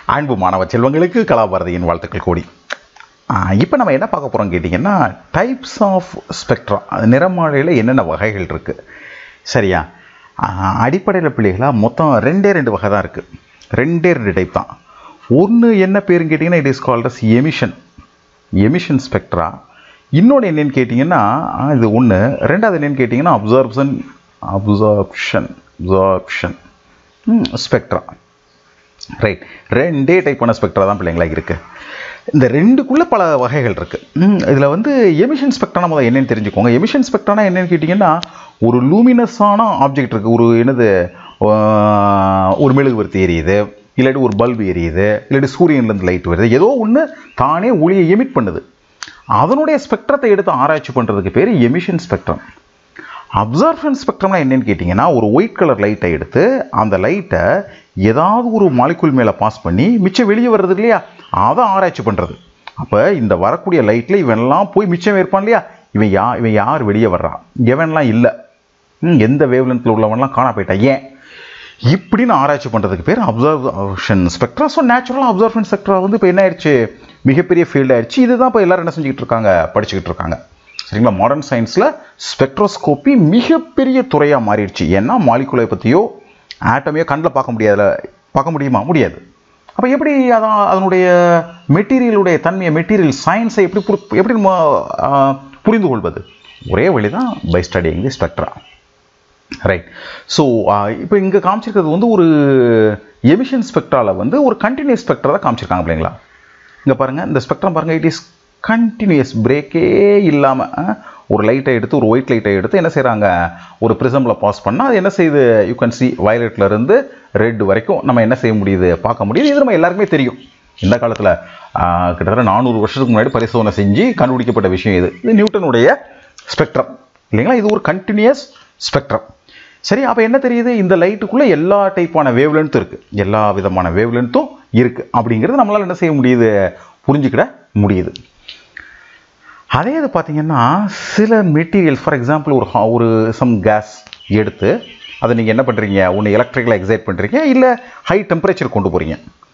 அன்பு மாணவ செல்வங்களுக்கு கலாபாரதியின் வாழ்த்துக்கள் கூடி இப்போ நம்ம என்ன பார்க்க போகிறோம் கேட்டிங்கன்னா டைப்ஸ் ஆஃப் ஸ்பெக்ட்ரா நிறமாலையில் என்னென்ன வகைகள் இருக்குது சரியா அடிப்படையில் பிள்ளைகளாக மொத்தம் ரெண்டே ரெண்டு வகை தான் இருக்குது ரெண்டே ரெண்டு டைப் தான் ஒன்று என்ன பேருன்னு கேட்டிங்கன்னா it is called as emission emission spectra இன்னொன்று என்னென்னு கேட்டிங்கன்னா ஆ, இது ஒன்று ரெண்டாவது என்னென்னு கேட்டிங்கன்னா absorption absorption absorption spectra right ரெண்டே டைப்பான ஸ்பெக்ட்ரா தான் பிள்ளைங்களா இருக்குது இந்த ரெண்டுக்குள்ளே பல வகைகள் இருக்குது இதில் வந்து எமிஷன் ஸ்பெக்ட்ரானா முதல் என்னன்னு தெரிஞ்சுக்கோங்க எமிஷன் ஸ்பெக்ட்ரானா என்னன்னு கேட்டிங்கன்னா ஒரு லூமினஸான ஆப்ஜெக்ட் இருக்குது ஒரு என்னது ஆஹ், ஒரு மெழுகுவர்த்தி எரியுது இல்லாட்டி ஒரு பல்பு எரியுது இல்லாட்டி சூரியன்லேருந்து லைட் வருது ஏதோ ஒன்று தானே ஒளியை எமிட் பண்ணுது அதனுடைய ஸ்பெக்ட்ரத்தை எடுத்து ஆராய்ச்சி பண்ணுறதுக்கு பேர் எமிஷன் ஸ்பெக்ட்ரம் அப்சர்வன் ஸ்பெக்ட்ரம்னா என்னன்னு கேட்டிங்கன்னா ஒரு ஒயிட் கலர் லைட்டை எடுத்து அந்த லைட்டை ஏதாவது ஒரு மாலிகுல் மேலே பாஸ் பண்ணி மிச்சம் வெளியே வர்றது இல்லையா அதை ஆராய்ச்சி பண்ணுறது அப்போ இந்த வரக்கூடிய லைட்டில் இவன்லாம் போய் மிச்சம் இருப்பான் இல்லையா இவன் யா இவன் யார் வெளியே வர்றான் எவன்லாம் இல்லை ம், எந்த வேவ்லென்த்தில் உள்ளவன்லாம் காணா போயிட்டான் ஏன் இப்படின்னு ஆராய்ச்சி பண்ணுறதுக்கு பேர் அப்சர்வேஷன் ஸ்பெக்ட்ரா ஸோ நேச்சுரலாக அப்சர்வேஷன் ஸ்பெக்ட்ரா வந்து இப்போ என்ன ஆயிடுச்சு மிகப்பெரிய ஃபீல்ட் ஆயிடுச்சு இதுதான் இப்போ எல்லாரும் என்ன செஞ்சுக்கிட்டு இருக்காங்க படிச்சுக்கிட்டு இருக்காங்க சரிங்களா மாடர்ன் சயின்ஸில் ஸ்பெக்ட்ரோஸ்கோப்பி மிகப்பெரிய துறையாக மாறிடுச்சு ஏன்னா மாலிகுலை பற்றியோ ஆட்டமையோ கண்ணில் பார்க்க முடியாதுல பார்க்க முடியுமா முடியாது அப்போ எப்படி அதான் அதனுடைய மெட்டீரியலுடைய தன்மையை மெட்டீரியல் சயின்ஸை எப்படி புரி- எப்படி நம்ம ஆ, புரிந்து கொள்வது ஒரே வழி தான் by studying the spectra right so இப்போ இங்கே காமிச்சிருக்கிறது வந்து ஒரு எமிஷன் ஸ்பெக்ட்ராவில் வந்து ஒரு கண்டினியூஸ் ஸ்பெக்ட்ரா தான் காமிச்சிருக்காங்க பிள்ளைங்களா இங்கே பாருங்கள் இந்த ஸ்பெக்ட்ரம் பாருங்கள் இட் இஸ் கண்டினியூஸ் பிரேக்கே இல்லாமல் ஒரு லைட்டை எடுத்து ஒரு ஒயிட் லைட்டை எடுத்து என்ன செய்கிறாங்க ஒரு ப்ரிசமில் பாஸ் பண்ணால் அது என்ன செய்யுது யூ கேன் சி இருந்து ரெட் வரைக்கும் நம்ம என்ன செய்ய முடியுது பார்க்க முடியுது இது நம்ம எல்லாருக்குமே தெரியும் இந்த காலத்தில் கிட்டத்தட்ட நானூறு வருஷத்துக்கு முன்னாடி பரிசோதனை செஞ்சு கண்டுபிடிக்கப்பட்ட விஷயம் இது இது நியூட்டனுடைய ஸ்பெக்ட்ரம் இல்லைங்களா இது ஒரு கண்டினியூஸ் ஸ்பெக்ட்ரம் சரி அப்போ என்ன தெரியுது இந்த லைட்டுக்குள்ளே எல்லா டைப்பான வேவ்லென்த்தும் இருக்குது எல்லா விதமான வேவ்லென்த்தும் இருக்குது அப்படிங்கிறது நம்மளால் என்ன செய்ய முடியுது புரிஞ்சுக்கிட முடியுது அதே இது பார்த்தீங்கன்னா சில மெட்டீரியல் ஃபார் எக்ஸாம்பிள் ஒரு ha- ஒரு சம் கேஸ் எடுத்து அதை நீங்கள் என்ன பண்ணுறீங்க ஒன்று எலக்ட்ரிக்கலாக எக்ஸைட் பண்ணுறீங்க இல்லை ஹை டெம்பரேச்சர் கொண்டு போகிறீங்க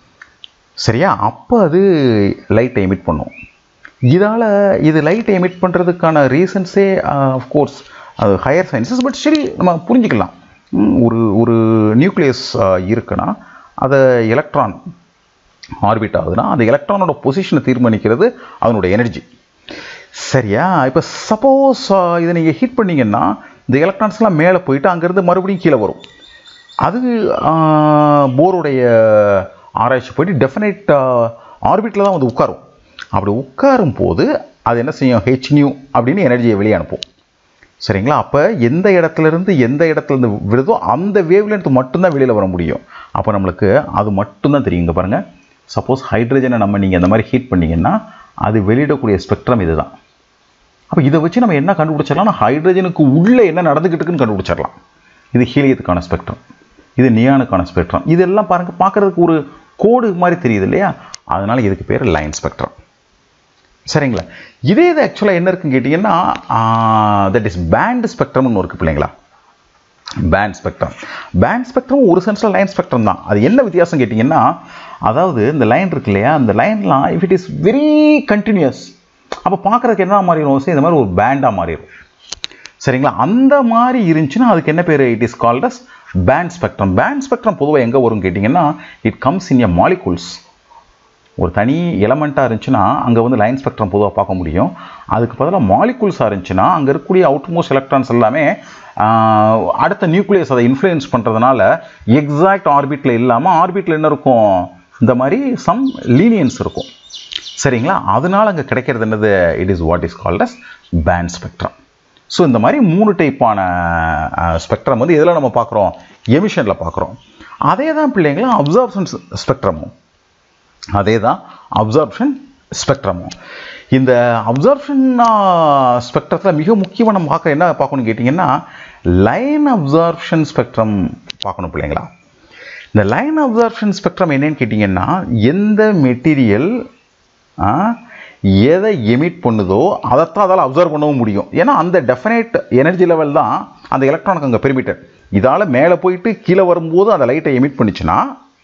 சரியா அப்போ அது லைட்டை எமிட் பண்ணும் இதால் இது லைட்டை எமிட் பண்ணுறதுக்கான ரீசன்ஸே கோர்ஸ் அது ஹையர் சயின்சஸ் பட் சரி நம்ம புரிஞ்சுக்கலாம் ம், ஒரு ஒரு நியூக்ளியஸ் இருக்குன்னா அதை எலக்ட்ரான் ஆர்பிட் ஆகுதுன்னா அந்த எலக்ட்ரானோட பொசிஷனை தீர்மானிக்கிறது அதனோட எனர்ஜி சரியா இப்போ சப்போஸ் இதை நீங்கள் ஹீட் பண்ணீங்கன்னா இந்த எலக்ட்ரான்ஸ்லாம் மேலே போயிட்டு அங்கேருந்து மறுபடியும் கீழே வரும் அது போருடைய ஆராய்ச்சி போயிட்டு டெஃபினைட் ஆர்பிட்டில் தான் வந்து உட்காரும் அப்படி உட்காரும் போது அது என்ன செய்யும் ஹெச் நியூ அப்படின்னு எனர்ஜியை வெளியே அனுப்பும் சரிங்களா அப்போ எந்த இடத்துல இருந்து எந்த இடத்துல இருந்து விடுதோ அந்த வேவ் லென்த் மட்டும்தான் வெளியில் வர முடியும் அப்போ நம்மளுக்கு அது மட்டும்தான் தெரியும் இங்கே பாருங்கள் சப்போஸ் ஹைட்ரஜனை நம்ம நீங்கள் இந்த மாதிரி ஹீட் பண்ணீங்கன்னா அது வெளியிடக்கூடிய ஸ்பெக்ட்ரம் இதுதான் அப்போ இதை வச்சு நம்ம என்ன கண்டுபிடிச்சிடலாம் ஹைட்ரஜனுக்கு உள்ளே என்ன நடந்துக்கிட்டு இருக்குன்னு கண்டுபிடிச்சிடலாம் இது ஹீலியத்துக்கான ஸ்பெக்ட்ரம் இது நியானுக்கான ஸ்பெக்ட்ரம் இதெல்லாம் பாருங்க பார்க்கறதுக்கு ஒரு கோடு மாதிரி தெரியுது இல்லையா அதனால இதுக்கு பேர் லைன் ஸ்பெக்ட்ரம் சரிங்களா இதே இது ஆக்சுவலாக என்ன இருக்குன்னு கேட்டிங்கன்னா தட் இஸ் பேண்ட் ஸ்பெக்ட்ரம்னு ஒன்று இருக்குது பிள்ளைங்களா பேண்ட் ஸ்பெக்ட்ரம் பேண்ட் ஸ்பெக்ட்ரம் ஒரு சென்ஸில் லைன் ஸ்பெக்ட்ரம் தான் அது என்ன வித்தியாசம் கேட்டிங்கன்னா அதாவது இந்த லைன் இருக்கு இல்லையா அந்த லைன்லாம் if it is very continuous அப்போ பார்க்குறதுக்கு என்ன மாறிடும் சரி, இந்த மாதிரி ஒரு பேண்டாக மாறிடும் சரிங்களா அந்த மாதிரி இருந்துச்சுன்னா அதுக்கு என்ன பேர் it is called as band spectrum band spectrum பொதுவாக எங்கே வரும் கேட்டிங்கன்னா it comes in a molecules ஒரு தனி எலமெண்ட்டாக இருந்துச்சுன்னா அங்கே வந்து லைன் ஸ்பெக்ட்ரம் பொதுவாக பார்க்க முடியும் அதுக்கு பதிலாக மாலிகூல்ஸாக இருந்துச்சுன்னா அங்கே இருக்கக்கூடிய அவுட்மோஸ்ட் எலக்ட்ரான்ஸ் எல்லாமே ஆஹ், அடுத்த நியூக்ளியஸ் அதை இன்ஃப்ளூயன்ஸ் பண்ணுறதுனால எக்ஸாக்ட் ஆர்பிட்டில் இல்லாமல் ஆர்பிட்டில் என்ன இருக்கும் இந்த மாதிரி சம் லீனியன்ஸ் இருக்கும் சரிங்களா அதனால அங்கே கிடைக்கிறது என்னது it is what is called as band spectrum so இந்த மாதிரி மூணு டைப்பான ஸ்பெக்ட்ரம் வந்து எதில் நம்ம பார்க்குறோம் எமிஷனில் பார்க்குறோம் அதே தான் பிள்ளைங்களும் அப்சார்ப்ஷன் ஸ்பெக்ட்ரமும் அதே தான் அப்சார்ப்ஷன் ஸ்பெக்ட்ரமும் இந்த அப்சார்ப்ஷன் ஸ்பெக்ட்ரத்தில் மிக முக்கியமாக நம்ம பார்க்க என்ன பார்க்கணும்னு கேட்டிங்கன்னா லைன் அப்சார்ப்ஷன் ஸ்பெக்ட்ரம் பார்க்கணும் பிள்ளைங்களா இந்த லைன் அப்சார்ப்ஷன் ஸ்பெக்ட்ரம் என்னன்னு கேட்டிங்கன்னா எந்த மெட்டீரியல் எதை எமிட் பண்ணுதோ அதைத்தான் அதால் அப்சர்வ் பண்ணவும் முடியும் ஏன்னா அந்த டெஃபினைட் எனர்ஜி லெவல் தான் அந்த எலக்ட்ரானுக்கு அங்கே பெர்மிட்டட் இதால் மேலே போயிட்டு கீழே வரும்போது அந்த லைட்டை எமிட் பண்ணுச்சுன்னா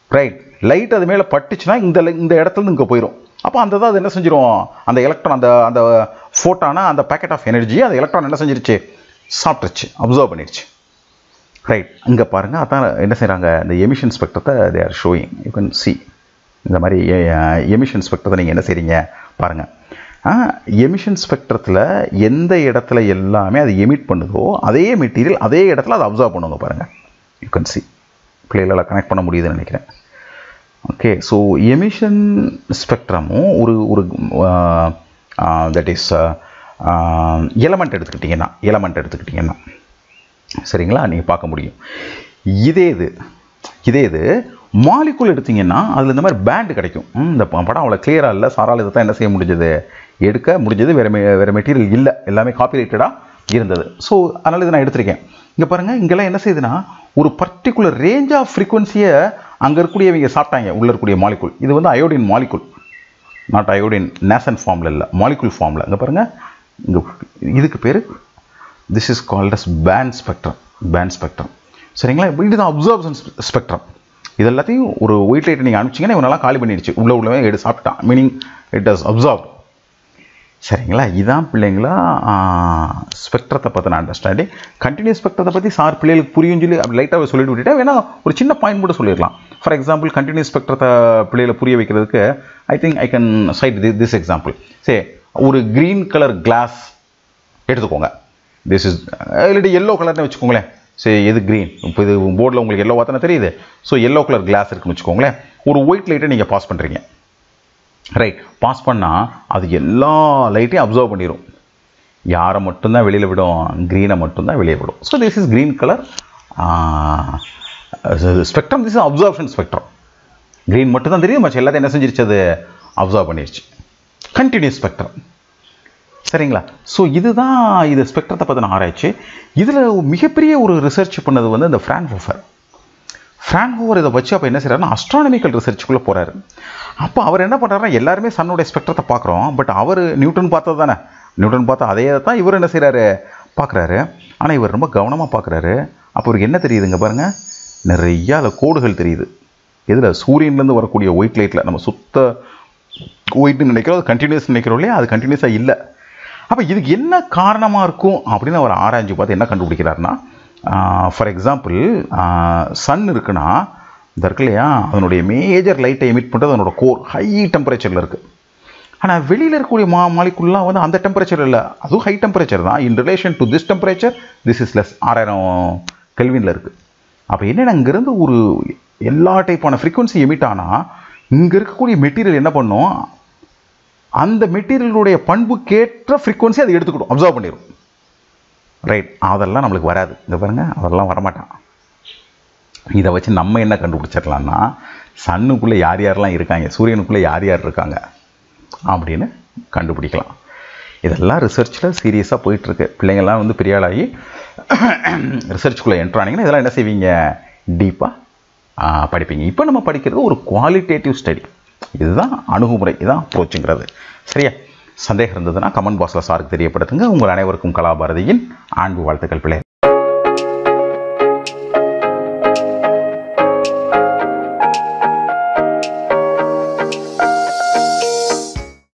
ரைட் லைட் அது மேலே பட்டுச்சுன்னா இந்த li- இந்த இடத்துலேருந்து இங்கே போயிடும் அப்போ அந்த தான் அது என்ன செஞ்சிரும் அந்த எலக்ட்ரான் அந்த அந்த ஃபோட்டான அந்த பேக்கெட் ஆஃப் எனர்ஜி அந்த எலக்ட்ரான் என்ன செஞ்சிருச்சு சாப்பிட்டுருச்சு அப்சர்வ் பண்ணிருச்சு ரைட் இங்கே பாருங்கள் அதான் என்ன செய்கிறாங்க இந்த எமிஷன் ஸ்பெக்ட்ரத்தை they are showing you can see இந்த மாதிரி எமிஷன் ஸ்பெக்ட்ரத்தை நீங்கள் என்ன செய்கிறீங்க பாருங்கள் எமிஷன் ஸ்பெக்ட்ரத்தில் எந்த இடத்துல எல்லாமே அது எமிட் பண்ணுதோ அதே மெட்டீரியல் அதே இடத்துல அதை அப்சர்வ் பண்ணுவாங்க பாருங்கள் யூ கேன் சி பிள்ளைகளால் கனெக்ட் பண்ண முடியுதுன்னு நினைக்கிறேன் ஓகே ஸோ எமிஷன் ஸ்பெக்ட்ரமும் ஒரு ஒரு தட் இஸ் எலமெண்ட் எடுத்துக்கிட்டிங்கன்னா எலமெண்ட் எடுத்துக்கிட்டிங்கன்னா சரிங்களா நீங்கள் பார்க்க முடியும் இதே இது இதே இது மாலிகுல் எடுத்தீங்கன்னா அதில் இந்த மாதிரி பேண்ட் கிடைக்கும் ம், இந்த ப- படம் அவ்வளோ கிளியராக இல்லை சாரால் இதை தான் என்ன செய்ய முடிஞ்சது எடுக்க முடிஞ்சது வேறு மெ வேறு மெட்டீரியல் இல்லை எல்லாமே காப்பிரைட்டடாக இருந்தது ஸோ அதனால் இதை நான் எடுத்திருக்கேன் இங்கே பாருங்கள் இங்கெல்லாம் என்ன செய்யுதுன்னா ஒரு பர்டிகுலர் ரேஞ்ச் ஆஃப் ஃப்ரீக்வன்சியை அங்கே இருக்கக்கூடியவங்க சாப்பிட்டாங்க உள்ளே இருக்கக்கூடிய மாலிகுல் இது வந்து அயோடின் மாலிகுல் நாட் அயோடின் நேசன் ஃபார்மில் இல்லை மாலிகுல் ஃபார்மில் இங்கே பாருங்கள் இங்கே இதுக்கு பேர் this is called as band spectrum band spectrum சரிங்களா இப்ப இதுதான் அப்சர்வன்ஸ் ஸ்பெக்ட்ரம் இது எல்லாத்தையும் ஒரு ஒயிட் லைட்டை நீங்கள் அனுப்பிச்சிங்கன்னா இவனெல்லாம் காலி பண்ணிடுச்சு உள்ள உள்ளவே எடுத்து சாப்பிட்டான் மீனிங் இட் இஸ் அப்சர்வ் சரிங்களா இதான் பிள்ளைங்களா ஸ்பெக்ட்ரத்தை பற்றின அண்டர்ஸ்டாண்டிங் கண்டினியூஸ் ஸ்பெக்ட்ரத்தை பற்றி சார் பிள்ளைகளுக்கு புரியும் சொல்லி அப்படி லைட்டாக சொல்லிட்டு விட்டுட்டா வேணா ஒரு சின்ன பாயிண்ட் மட்டும் சொல்லிடலாம் ஃபார் எக்ஸாம்பிள் கண்டினியூஸ் ஸ்பெக்ட்ரத்தை பிள்ளைகளை புரிய வைக்கிறதுக்கு I think I can cite this example say ஒரு க்ரீன் கலர் கிளாஸ் எடுத்துக்கோங்க திஸ் இஸ் இல்லாட்டி எல்லோ கலர்னு வச்சுக்கோங்களேன் சரி எது க்ரீன் இப்போ இது போர்டில் உங்களுக்கு எல்லோ தானே தெரியுது ஸோ எல்லோ கலர் கிளாஸ் இருக்குன்னு வச்சுக்கோங்களேன் ஒரு ஒயிட் லைட்டை நீங்கள் பாஸ் பண்ணுறீங்க ரைட் பாஸ் பண்ணால் அது எல்லா லைட்டையும் அப்சர்வ் பண்ணிடும் யாரை மட்டும்தான் வெளியில் விடும் க்ரீனை மட்டும்தான் வெளியே விடும் so this is green colour spectrum this is observation spectrum green மட்டும் தான் தெரியும் மற்ற எல்லாத்தையும் என்ன செஞ்சிருச்சு அது அப்சர்வ் பண்ணிருச்சு கண்டினியூஸ் ஸ்பெக்ட்ரம் சரிங்களா ஸோ இதுதான் இது ஸ்பெக்ட்ரத்தை பற்றின ஆராய்ச்சி இதில் மிகப்பெரிய ஒரு ரிசர்ச் பண்ணது வந்து இந்த ஃப்ரான்ஹோஃபர் ஃப்ரான்ஹோவர் இதை வச்சு அப்போ என்ன செய்றாருன்னா அஸ்ட்ரானமிக்கல் ரிசர்ச்சுக்குள்ளே போகிறாரு அப்போ அவர் என்ன பண்ணுறாருன்னா எல்லாருமே சன்னுடைய ஸ்பெக்ட்ரத்தை பார்க்குறோம் பட் அவர் நியூட்டன் பார்த்தது தானே நியூட்டன் பார்த்தா அதே தான் இவர் என்ன செய்கிறாரு பார்க்குறாரு ஆனால் இவர் ரொம்ப கவனமாக பார்க்குறாரு அப்போ அவருக்கு என்ன தெரியுதுங்க பாருங்கள் நிறைய அதில் கோடுகள் தெரியுது இதில் சூரியன்லேருந்து வரக்கூடிய ஒயிட் லைட்டில் நம்ம சுத்த ஒயிட்னு நினைக்கிறோம் அது கண்டினியூஸ் நினைக்கிறோம் இல்லையா அது கண்டினியூஸாக இல்லை அப்போ இதுக்கு என்ன காரணமாக இருக்கும் அப்படின்னு அவர் ஆராய்ஞ்சு பார்த்து என்ன கண்டுபிடிக்கிறாருன்னா ஃபார் எக்ஸாம்பிள் சன் இருக்குன்னா இந்த இருக்கு இல்லையா அதனுடைய மேஜர் லைட்டை எமிட் பண்ணுறது அதனோட கோர் ஹை டெம்பரேச்சரில் இருக்குது ஆனால் வெளியில் இருக்கக்கூடிய மா மாலிகுல்லாம் வந்து அந்த டெம்பரேச்சர் இல்லை அதுவும் ஹை டெம்பரேச்சர் தான் in relation to this temperature this is less ஆறாயிரம் கெல்வினில் இருக்குது அப்போ என்னென்ன இங்கேருந்து ஒரு எல்லா டைப்பான ஃப்ரீக்வன்சி எமிட் ஆனால் இங்கே இருக்கக்கூடிய மெட்டீரியல் என்ன பண்ணும் அந்த மெட்டீரியலுடைய பண்புக்கேற்ற ஃப்ரீக்வன்சி அதை எடுத்துக்கிடும் அப்சர்வ் பண்ணிடும் ரைட் அதெல்லாம் நம்மளுக்கு வராது இங்கே பாருங்க அதெல்லாம் வரமாட்டான் இதை வச்சு நம்ம என்ன கண்டுபிடிச்சிடலாம்னா சன்னுக்குள்ளே யார் யாரெல்லாம் இருக்காங்க சூரியனுக்குள்ளே யார் யார் இருக்காங்க அப்படின்னு கண்டுபிடிக்கலாம் இதெல்லாம் ரிசர்ச்சில் சீரியஸாக போயிட்டுருக்கு பிள்ளைங்கள்லாம் வந்து பெரிய ஆளாகி ரிசர்ச்சுக்குள்ளே என்ட்ரானிங்கன்னா இதெல்லாம் என்ன செய்வீங்க டீப்பாக படிப்பீங்க இப்போ நம்ம படிக்கிறது ஒரு குவாலிட்டேட்டிவ் ஸ்டடி இதுதான் அணுகுமுறை இதுதான் அப்ரோச்சுங்கிறது சரியா சந்தேகம் இருந்ததுன்னா கமெண்ட் பாக்ஸில் சாருக்கு தெரியப்படுத்துங்க உங்கள் அனைவருக்கும் கலாபாரதியின் ஆண்டு வாழ்த்துக்கள் பிள்ளை